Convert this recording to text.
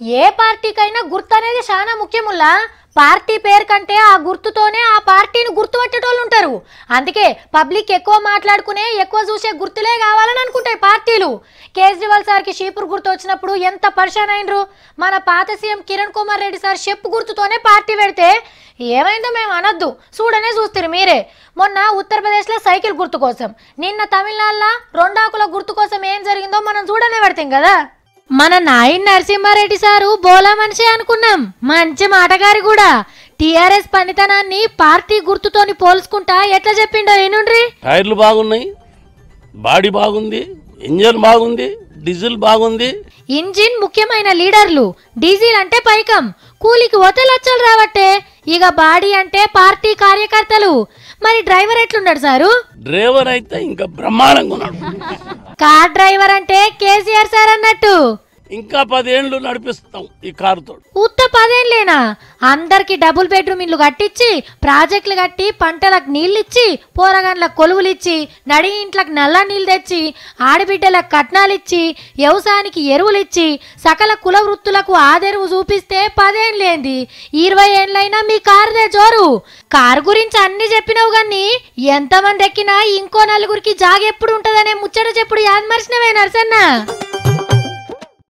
ఏ పార్టీకైనా గుర్తు అనేది చాలా ముఖ్యముల్లా పార్టీ పేరు కంటే ఆ గుర్తుతోనే ఆ పార్టీని గుర్తుపట్టేటోళ్ళు ఉంటారు అందుకే పబ్లిక్ ఎక్కువ మాట్లాడుకునే ఎక్కువ చూసే గుర్తులే కావాలని అనుకుంటాయి పార్టీలు కేజ్రీవాల్ సార్కి షీపూర్ గుర్తు వచ్చినప్పుడు ఎంత పరిశాన్ అయినరు మన పాత సీఎం కిరణ్ కుమార్ రెడ్డి సార్ చెప్పు గుర్తుతోనే పార్టీ పెడితే ఏమైందో మేము అనొద్దు చూడనే చూస్తారు మీరే మొన్న ఉత్తరప్రదేశ్లో సైకిల్ గుర్తు కోసం నిన్న తమిళనాడులో రెండాకుల గుర్తు కోసం ఏం జరిగిందో మనం చూడనే పెడతాం కదా మన నాయన్ నరసింహారెడ్డి సారు బోలా మనిషి అనుకున్నాం మంచి మాటగారి కూడా టిఆర్ఎస్ పనితనాన్ని పార్టీ గుర్తుతోని పోల్చుకుంటా ఎట్లా చెప్పిండో ఏనుండ్రి టైర్లు బాగున్నాయి బాడీ బాగుంది ఇంజన్ బాగుంది డీజిల్ బాగుంది ఇంజిన్ ముఖ్యమైన లీడర్లు డీజిల్ అంటే పైకం కూలికి పోతే లచ్చలు రావట్టే ఇక బాడీ అంటే పార్టీ కార్యకర్తలు మరి డ్రైవర్ ఎట్లున్నాడు సారు డ్రైవర్ అయితే ఇంకా బ్రహ్మాండంగా ఉన్నాడు కార్ డ్రైవర్ అంటే కేసీఆర్ సార్ అన్నట్టు ఇంకా పదేండ్లు నడిపిస్తాం ఈ కారుతో ఉత్త పదేంలేనా అందరికి డబుల్ బెడ్రూమ్ ఇల్లు కట్టించి ప్రాజెక్టులు కట్టి పంటలకు నీళ్ళు ఇచ్చి పోరగాన్లకు కొలువులు ఇచ్చి నడి ఇంట్లకు నల్ల నీళ్ళు తెచ్చి ఆడబిడ్డలకు కట్నాలు ఇచ్చి వ్యవసాయానికి ఎరువులు ఇచ్చి సకల కుల వృత్తులకు ఆదెరువు చూపిస్తే పదేంలేంది ఇరవై ఏండ్లైనా మీ కారుదే జోరు కారు గురించి అన్ని చెప్పినావు గాని ఎంతమంది ఎక్కినా ఇంకో నలుగురికి జాగ ఎప్పుడు ఉంటదనే ముచ్చట చెప్పుడు యాదమర్చినవే నరసన్న